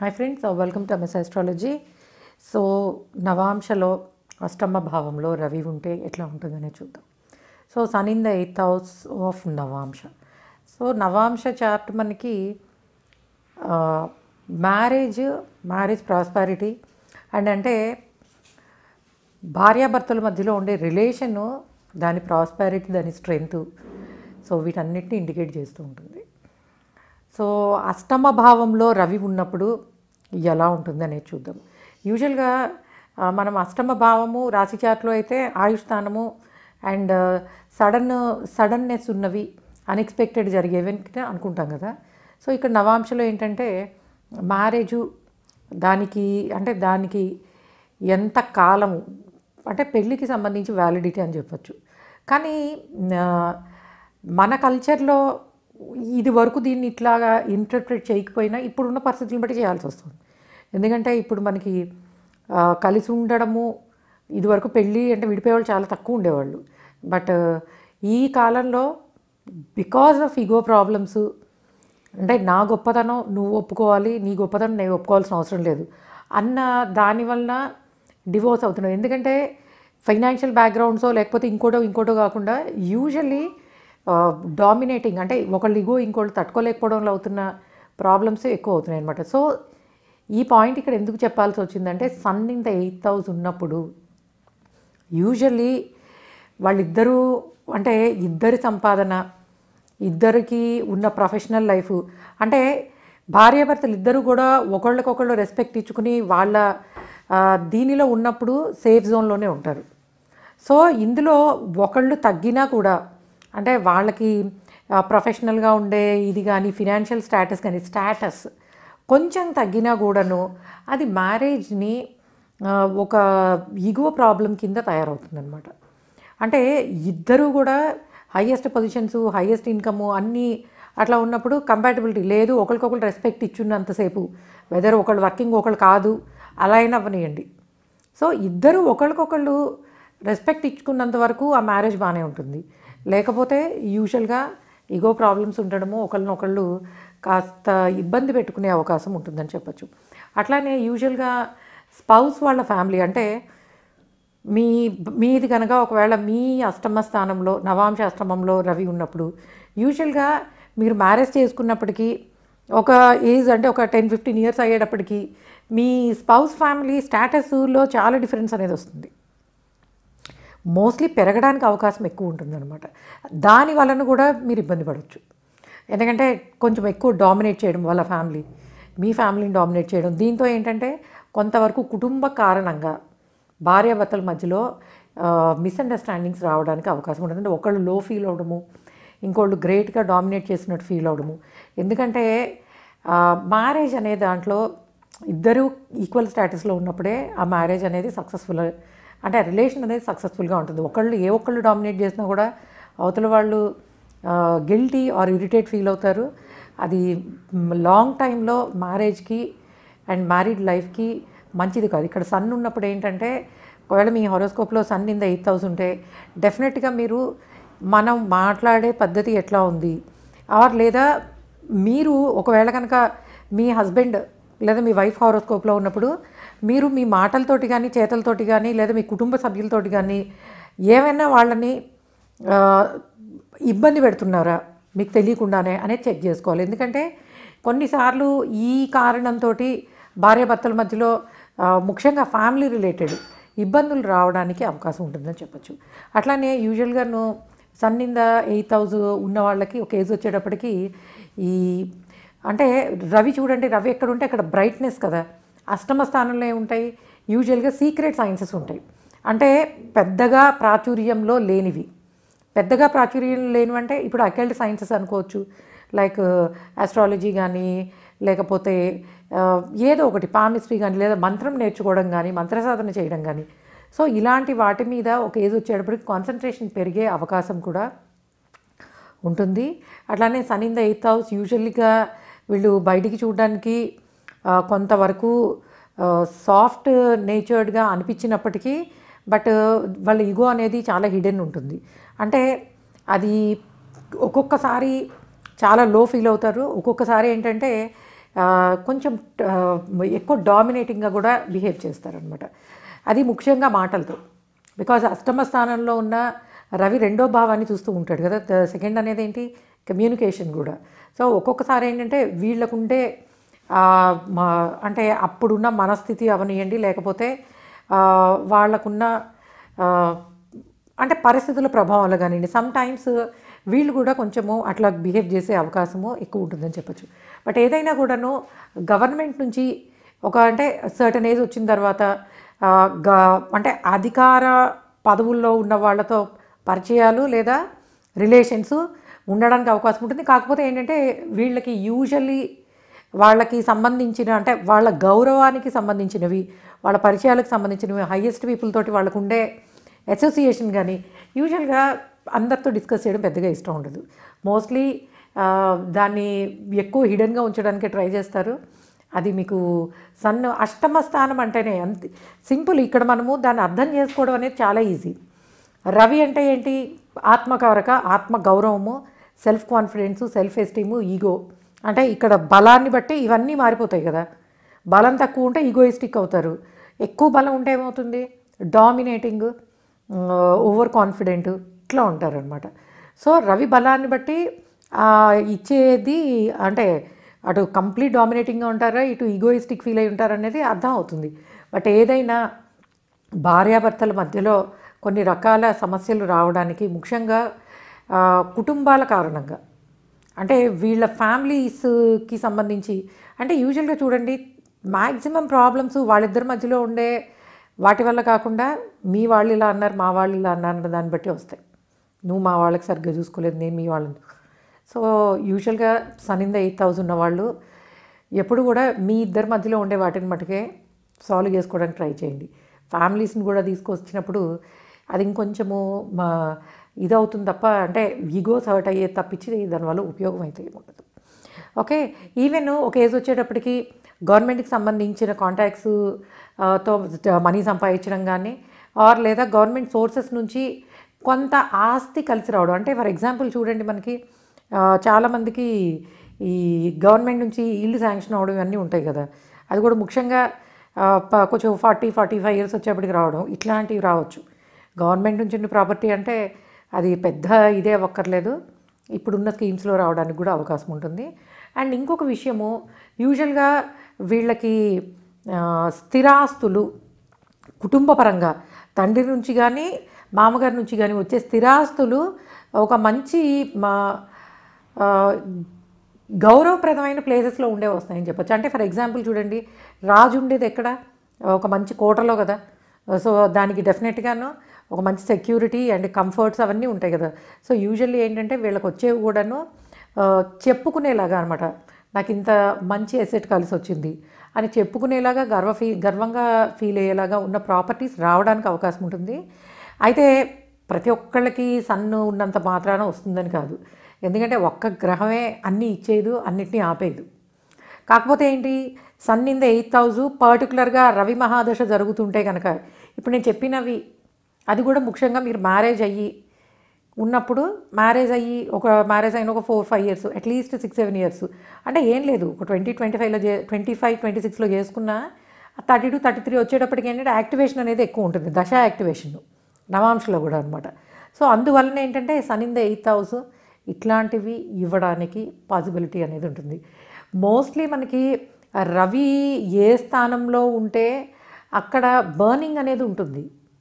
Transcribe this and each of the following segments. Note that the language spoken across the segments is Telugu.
hi friends welcome to MS astrology so నవాంశలో అష్టమ భావంలో రవి ఉంటే ఎట్లా ఉంటుందనే చూద్దాం so sun in the eighth house of నవాంశ సో నవాంశ చార్ట్ మనకి మ్యారేజ్ మ్యారేజ్ ప్రాస్పారిటీ అండ్ అంటే భార్యాభర్తల మధ్యలో ఉండే రిలేషను దాని ప్రాస్పారిటీ దాని స్ట్రెంగ్త్ సో వీటన్నిటిని ఇండికేట్ చేస్తూ ఉంటుంది సో అష్టమ భావంలో రవి ఉన్నప్పుడు ఎలా ఉంటుంది అనేది చూద్దాం యూజువల్గా ఆ, మనం అష్టమ భావము రాశి చార్ట్లో అయితే ఆయుష్ స్థానము అండ్ సడన్ సడన్నెస్ ఉన్నవి అన్ఎక్స్పెక్టెడ్ జరిగేవి అని అనుకుంటాం కదా సో ఇక్కడ నవాంశలో ఏంటంటే మ్యారేజు దానికి అంటే దానికి ఎంత కాలము అంటే పెళ్ళికి సంబంధించి వ్యాలిడిటీ అని చెప్పొచ్చు కానీ ఆ, మన కల్చర్లో ఇది వరకు దీన్ని ఇట్లాగా ఇంటర్ప్రిట్ చేయకపోయినా ఇప్పుడున్న పరిస్థితులను బట్టి చేయాల్సి వస్తుంది ఎందుకంటే ఇప్పుడు మనకి ఆ, కలిసి ఉండడము ఇదివరకు పెళ్ళి అంటే విడిపోయేవాళ్ళు చాలా తక్కువ ఉండేవాళ్ళు బట్ ఈ కాలంలో బికాజ్ ఆఫ్ ఈగో ప్రాబ్లమ్స్ అంటే నా గొప్పతనం నువ్వు ఒప్పుకోవాలి నీ గొప్పతనం నేను ఒప్పుకోవాల్సిన అవసరం లేదు అన్న దానివల్ల డివోర్స్ అవుతున్నాయి ఎందుకంటే ఫైనాన్షియల్ బ్యాక్గ్రౌండ్సో లేకపోతే ఇంకోటో ఇంకోటో కాకుండా యూజువల్లీ డామినేటింగ్ అంటే ఒకళ్ళు ఇగో ఇంకోళ్ళు తట్టుకోలేకపోవడంలో అవుతున్న ప్రాబ్లమ్స్ ఎక్కువ అవుతున్నాయి అనమాట సో ఈ పాయింట్ ఇక్కడ ఎందుకు చెప్పాల్సి వచ్చిందంటే sun in the eighth house ఉన్నప్పుడు యూజువల్లీ వాళ్ళిద్దరూ అంటే ఇద్దరి సంపాదన ఇద్దరికి ఉన్న ప్రొఫెషనల్ లైఫ్ అంటే భార్యాభర్తలు ఇద్దరు కూడా ఒకళ్ళకొకళ్ళు రెస్పెక్ట్ ఇచ్చుకుని వాళ్ళ ఆ, దీనిలో ఉన్నప్పుడు సేఫ్ జోన్లోనే ఉంటారు సో ఇందులో ఒకళ్ళు తగ్గినా కూడా అంటే వాళ్ళకి ప్రొఫెషనల్గా ఉండే ఇది కానీ ఫినాన్షియల్ స్టేటస్ కానీ స్టేటస్ కొంచెం తగ్గినా కూడాను అది మ్యారేజ్ని ఆ, ఒక ఈగో ప్రాబ్లం కింద తయారవుతుందన్నమాట అంటే ఇద్దరు కూడా హయ్యెస్ట్ పొజిషన్స్ హయ్యెస్ట్ ఇన్కమ్ అన్నీ అట్లా ఉన్నప్పుడు కంపాటబిలిటీ లేదు ఒకరికొకరు రెస్పెక్ట్ ఇచ్చున్నంతసేపు వెదర్ ఒకళ్ళు వర్కింగ్ ఒకళ్ళు కాదు అలా అయినా అవ్వనియండి సో ఇద్దరు ఒకరికొకళ్ళు రెస్పెక్ట్ ఇచ్చుకున్నంత వరకు ఆ మ్యారేజ్ బాగానే ఉంటుంది లేకపోతే యూజువల్గా ఈగో ప్రాబ్లమ్స్ ఉండడము ఒకళ్ళనొకళ్ళు కాస్త ఇబ్బంది పెట్టుకునే అవకాశం ఉంటుందని చెప్పొచ్చు అట్లానే యూజువల్గా స్పౌస్ వాళ్ళ ఫ్యామిలీ అంటే మీ మీది కనుక ఒకవేళ మీ అష్టమ స్థానంలో నవాంశ అష్టమంలో రవి ఉన్నప్పుడు యూజువల్గా మీరు మ్యారేజ్ చేసుకున్నప్పటికీ ఒక ఏజ్ అంటే ఒక టెన్ ఫిఫ్టీన్ ఇయర్స్ అయ్యేటప్పటికి మీ స్పౌస్ ఫ్యామిలీ స్టేటస్లో చాలా డిఫరెన్స్ అనేది వస్తుంది మోస్ట్లీ పెరగడానికి అవకాశం ఎక్కువ ఉంటుందన్నమాట దాని వలన కూడా మీరు ఇబ్బంది పడవచ్చు ఎందుకంటే కొంచెం ఎక్కువ డామినేట్ చేయడం వాళ్ళ ఫ్యామిలీ మీ ఫ్యామిలీని డామినేట్ చేయడం దీంతో ఏంటంటే కొంతవరకు కుటుంబ కారణంగా భార్యాభర్తల మధ్యలో మిస్అండర్స్టాండింగ్స్ రావడానికి అవకాశం ఉంటుంది అంటే ఒకళ్ళు లో ఫీల్ అవడము ఇంకోళ్ళు గ్రేట్గా డామినేట్ చేసినట్టు ఫీల్ అవడము ఎందుకంటే మ్యారేజ్ అనే దాంట్లో ఇద్దరు ఈక్వల్ స్టేటస్లో ఉన్నప్పుడే ఆ మ్యారేజ్ అనేది సక్సెస్ఫుల్ అంటే ఆ రిలేషన్ అనేది సక్సెస్ఫుల్గా ఉంటుంది ఒకళ్ళు ఏ ఒక్కళ్ళు డామినేట్ చేసినా కూడా అవతల వాళ్ళు గిల్టీ ఆర్ ఇరిటేట్ ఫీల్ అవుతారు అది లాంగ్ టైంలో మ్యారేజ్కి అండ్ మ్యారీడ్ లైఫ్కి మంచిది కాదు ఇక్కడ సన్ ఉన్నప్పుడు ఏంటంటే ఒకవేళ మీ హొరోస్కోప్లో sun in the eighth house ఉంటే డెఫినెట్గా మీరు మనం మాట్లాడే పద్ధతి ఎట్లా ఉంది ఆర్ లేదా మీరు ఒకవేళ కనుక మీ హస్బెండ్ లేదా మీ వైఫ్ హారోస్కోప్లో ఉన్నప్పుడు మీరు మీ మాటలతోటి కానీ చేతలతోటి కానీ లేదా మీ కుటుంబ సభ్యులతోటి కానీ ఏమైనా వాళ్ళని ఆ, ఇబ్బంది పెడుతున్నారా మీకు తెలియకుండానే అనేది చెక్ చేసుకోవాలి ఎందుకంటే కొన్నిసార్లు ఈ కారణంతో భార్యాభర్తల మధ్యలో ఆ, ముఖ్యంగా ఫ్యామిలీ రిలేటెడ్ ఇబ్బందులు రావడానికి అవకాశం ఉంటుందని చెప్పొచ్చు అట్లానే యూజువల్గాను sun in the eighth house ఉన్న వాళ్ళకి ఒక ఏజ్ వచ్చేటప్పటికి ఈ అంటే రవి చూడండి రవి ఎక్కడ ఉంటే అక్కడ బ్రైట్నెస్ కదా అష్టమ స్థానంలో ఉంటాయి యూజువల్గా సీక్రెట్ సైన్సెస్ ఉంటాయి అంటే పెద్దగా ప్రాచుర్యంలో లేనివి పెద్దగా ప్రాచుర్యం లేనివంటే ఇప్పుడు అకల్ట్ సైన్సెస్ అనుకోవచ్చు లైక్ ఆస్ట్రాలజీ కానీ లేకపోతే ఆ, ఏదో ఒకటి పామిస్ట్రీ కానీ లేదా మంత్రం నేర్చుకోవడం కానీ మంత్రసాధన చేయడం కానీ సో ఇలాంటి వాటి మీద ఒక ఏజ్ వచ్చేటప్పటికి కాన్సన్ట్రేషన్ పెరిగే అవకాశం కూడా ఉంటుంది అట్లానే sun in the eighth house యూజువల్లీగా వీళ్ళు బయటికి చూడడానికి ఆ, కొంతవరకు సాఫ్ట్ నేచర్డ్గా అనిపించినప్పటికీ బట్ వాళ్ళ ఈగో అనేది చాలా హిడెన్ ఉంటుంది అంటే అది ఒక్కొక్కసారి చాలా లో ఫీల్ అవుతారు ఒక్కొక్కసారి ఏంటంటే ఆ, కొంచెం ఆ, ఎక్కువ డామినేటింగ్గా కూడా బిహేవ్ చేస్తారనమాట అది ముఖ్యంగా మాటలతో బికాజ్ అష్టమ స్థానంలో ఉన్న రవి రెండో భావాన్ని చూస్తూ ఉంటాడు కదా సెకండ్ అనేది ఏంటి కమ్యూనికేషన్ కూడా సో ఒక్కొక్కసారి ఏంటంటే వీళ్ళకుండే ఆ, మా అంటే అప్పుడున్న మనస్థితి అవనియండి లేకపోతే ఆ, వాళ్ళకున్న ఆ, అంటే పరిస్థితుల ప్రభావం వల్ల కానివ్వండి సమ్ టైమ్స్ వీళ్ళు కూడా కొంచెము అట్లా బిహేవ్ చేసే అవకాశము ఎక్కువ ఉంటుందని చెప్పొచ్చు బట్ ఏదైనా కూడాను గవర్నమెంట్ నుంచి ఒక అంటే సర్టన్ ఏజ్ వచ్చిన తర్వాత ఆ, గ అంటే అధికార పదవుల్లో ఉన్న వాళ్ళతో పరిచయాలు లేదా రిలేషన్స్ ఉండడానికి అవకాశం ఉంటుంది కాకపోతే ఏంటంటే వీళ్ళకి యూజువల్లీ వాళ్ళకి సంబంధించిన అంటే వాళ్ళ గౌరవానికి సంబంధించినవి వాళ్ళ పరిచయాలకు సంబంధించినవి హయ్యెస్ట్ పీపుల్ తోటి వాళ్ళకు ఉండే అసోసియేషన్ కానీ యూజువల్గా అందరితో డిస్కస్ చేయడం పెద్దగా ఇష్టం ఉండదు మోస్ట్లీ దాన్ని ఎక్కువ హిడెన్గా ఉంచడానికి ట్రై చేస్తారు అది మీకు సన్ అష్టమ స్థానం అంటేనే అంత సింపుల్ ఇక్కడ మనము దాన్ని అర్థం చేసుకోవడం అనేది చాలా ఈజీ రవి అంటే ఏంటి ఆత్మకారక ఆత్మ గౌరవము self confidence self esteem ego అంటే ఇక్కడ బలాన్ని బట్టి ఇవన్నీ మారిపోతాయి కదా బలం తక్కువ ఉంటే ఈగోయిస్టిక్ అవుతారు ఎక్కువ బలం ఉంటే ఏమవుతుంది డామినేటింగ్ ఓవర్ కాన్ఫిడెంట్ ఇట్లా ఉంటారనమాట సో రవి బలాన్ని బట్టి ఆ, ఇచ్చేది అంటే అటు కంప్లీట్ డామినేటింగ్గా ఉంటారా ఇటు ఈగోయిస్టిక్ ఫీల్ అయి ఉంటారా అనేది అర్థం అవుతుంది బట్ ఏదైనా భార్యాభర్తల మధ్యలో కొన్ని రకాల సమస్యలు రావడానికి ముఖ్యంగా ఆ, కుటుంబాల కారణంగా అంటే వీళ్ళ ఫ్యామిలీస్కి సంబంధించి అంటే యూజువల్గా చూడండి మ్యాక్సిమం ప్రాబ్లమ్స్ వాళ్ళిద్దరి మధ్యలో ఉండే వాటి వల్ల కాకుండా మీ వాళ్ళు ఇలా అన్నారు మా వాళ్ళు ఇలా అన్నారు అన్న దాన్ని బట్టి వస్తాయి నువ్వు మా వాళ్ళకి సరిగ్గా చూసుకోలేదు నేను మీ వాళ్ళని సో యూజువల్గా సన్ ఎయిట్ థౌజండ్ ఉన్న వాళ్ళు ఎప్పుడు కూడా మీ ఇద్దరి మధ్యలో ఉండే వాటిని మటుకే సాల్వ్ చేసుకోవడానికి ట్రై చేయండి ఫ్యామిలీస్ని కూడా తీసుకొచ్చినప్పుడు అది ఇంకొంచెము మా ఇదవుతుంది తప్ప అంటే ఈగోస్ హర్ట్ అయ్యే తప్పించి దానివల్ల ఉపయోగం అయితే ఏముండదు ఓకే ఈవెన్ ఒక ఏజ్ వచ్చేటప్పటికి గవర్నమెంట్కి సంబంధించిన కాంటాక్ట్స్ తో మనీ సంపాదించడం కానీ ఆర్ లేదా గవర్నమెంట్ సోర్సెస్ నుంచి కొంత ఆస్తి కలిసి రావడం అంటే ఫర్ ఎగ్జాంపుల్ చూడండి మనకి ఆ, చాలామందికి ఈ గవర్నమెంట్ నుంచి ఇల్లు శాంక్షన్ అవ్వడం ఇవన్నీ ఉంటాయి కదా అది కూడా ముఖ్యంగా ఆ, ప- కొంచెం ఫార్టీ ఫార్టీ ఫైవ్ ఇయర్స్ వచ్చేప్పటికి రావడం ఇట్లాంటివి రావచ్చు గవర్నమెంట్ నుంచి ప్రాపర్టీ అంటే అది పెద్ద ఇదే అవ్వక్కర్లేదు ఇప్పుడున్న స్కీమ్స్లో రావడానికి కూడా అవకాశం ఉంటుంది అండ్ ఇంకొక విషయము యూజువల్గా వీళ్ళకి ఆ, స్థిరాస్తులు కుటుంబపరంగా తండ్రి నుంచి కానీ మామగారి నుంచి కానీ వచ్చే స్థిరాస్తులు ఒక మంచి మా ఆ, గౌరవప్రదమైన ప్లేసెస్లో ఉండే వస్తాయని చెప్పొచ్చు అంటే ఫర్ ఎగ్జాంపుల్ చూడండి రాజు ఉండేది ఎక్కడ ఒక మంచి కోటలో కదా సో దానికి డెఫినెట్గాను ఒక మంచి సెక్యూరిటీ అండ్ కంఫర్ట్స్ అవన్నీ ఉంటాయి కదా సో యూజువల్లీ ఏంటంటే వీళ్ళకి వచ్చేవి కూడాను ఆ, చెప్పుకునేలాగా అనమాట నాకు ఇంత మంచి ఎసెట్ కలిసి వచ్చింది అని చెప్పుకునేలాగా గర్వ ఫీ గర్వంగా ఫీల్ అయ్యేలాగా ఉన్న ప్రాపర్టీస్ రావడానికి అవకాశం ఉంటుంది అయితే ప్రతి ఒక్కళ్ళకి సన్ను ఉన్నంత మాత్రాన వస్తుందని కాదు ఎందుకంటే ఒక్క గ్రహమే అన్నీ ఇచ్చేది అన్నిటినీ ఆపేది కాకపోతే ఏంటి sun in the eighth house పర్టికులర్గా రవి మహాదశ జరుగుతుంటే కనుక ఇప్పుడు నేను చెప్పినవి అది కూడా ముఖ్యంగా మీరు మ్యారేజ్ అయ్యి ఉన్నప్పుడు మ్యారేజ్ అయ్యి ఒక మ్యారేజ్ అయిన ఒక four five years at least six seven years అంటే ఏం లేదు ఒక ట్వంటీ ట్వంటీ ఫైవ్లో చే ట్వంటీ ఫైవ్ ట్వంటీ సిక్స్లో చేసుకున్న థర్టీ టు థర్టీ త్రీ వచ్చేటప్పటికి ఏంటంటే యాక్టివేషన్ అనేది ఎక్కువ ఉంటుంది దశ యాక్టివేషన్ నవాంశలో కూడా అనమాట సో అందువలన ఏంటంటే sun in the eighth house ఇట్లాంటివి ఇవ్వడానికి పాసిబిలిటీ అనేది ఉంటుంది మోస్ట్లీ మనకి రవి ఏ స్థానంలో ఉంటే అక్కడ బర్నింగ్ అనేది ఉంటుంది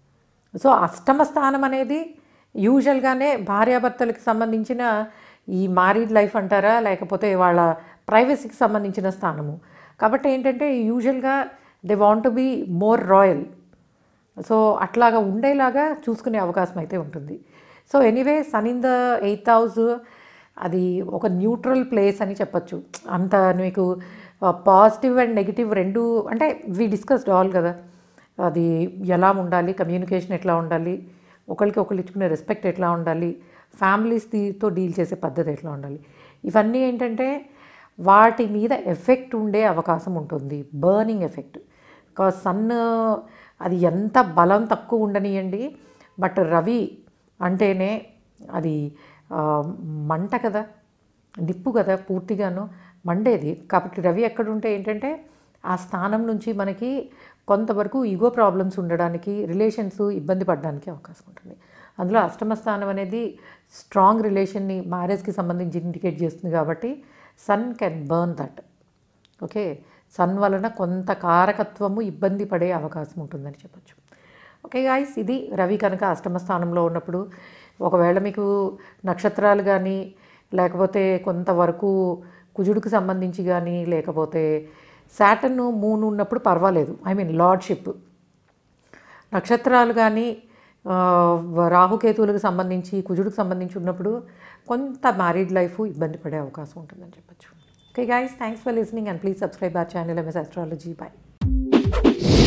సో అష్టమ స్థానం అనేది యూజువల్గానే భార్యాభర్తలకు సంబంధించిన ఈ మ్యారీడ్ లైఫ్ అంటారా లేకపోతే వాళ్ళ ప్రైవసీకి సంబంధించిన స్థానము కాబట్టి ఏంటంటే యూజువల్గా they want to be more royal so అట్లాగా ఉండేలాగా చూసుకునే అవకాశం అయితే ఉంటుంది so anyway sun in the eighth house అది ఒక న్యూట్రల్ ప్లేస్ అని చెప్పచ్చు అంత మీకు పాజిటివ్ అండ్ నెగిటివ్ రెండు అంటే వి డిస్కస్డ్ ఆల్ కదా అది ఎలా ఉండాలి కమ్యూనికేషన్ ఎట్లా ఉండాలి ఒకరికి ఒకరు ఇచ్చుకునే రెస్పెక్ట్ ఎట్లా ఉండాలి ఫ్యామిలీస్తో డీల్ చేసే పద్ధతి ఎట్లా ఉండాలి ఇవన్నీ ఏంటంటే వాటి మీద ఎఫెక్ట్ ఉండే అవకాశం ఉంటుంది బర్నింగ్ ఎఫెక్ట్ బికాజ్ సన్ అది ఎంత బలం తక్కువ ఉండనియండి బట్ రవి అంటేనే అది ఆ, మంట కదా నిప్పు కదా పూర్తిగాను మండేది కాబట్టి రవి ఎక్కడ ఉంటే ఏంటంటే ఆ స్థానం నుంచి మనకి కొంతవరకు ఈగో ప్రాబ్లమ్స్ ఉండడానికి రిలేషన్స్ ఇబ్బంది పడడానికి అవకాశం ఉంటుంది అందులో అష్టమ స్థానం అనేది స్ట్రాంగ్ రిలేషన్ని మ్యారేజ్కి సంబంధించి ఇండికేట్ చేస్తుంది కాబట్టి sun can burn that okay sun వలన కొంత కారకత్వము ఇబ్బంది పడే అవకాశం ఉంటుందని చెప్పొచ్చు ఓకే గాయస్ ఇది రవి కనుక అష్టమ స్థానంలో ఉన్నప్పుడు ఒకవేళ మీకు నక్షత్రాలు కానీ లేకపోతే కొంతవరకు కుజుడికి సంబంధించి కానీ లేకపోతే శాటన్ మూన్ ఉన్నప్పుడు పర్వాలేదు ఐ మీన్ లార్డ్షిప్ నక్షత్రాలు కానీ ఆ, రాహుకేతువులకు సంబంధించి కుజుడికి సంబంధించి ఉన్నప్పుడు కొంత మ్యారీడ్ లైఫ్ ఇబ్బంది పడే అవకాశం ఉంటుందని చెప్పొచ్చు okay guys thanks for listening and please subscribe our channel MS astrology by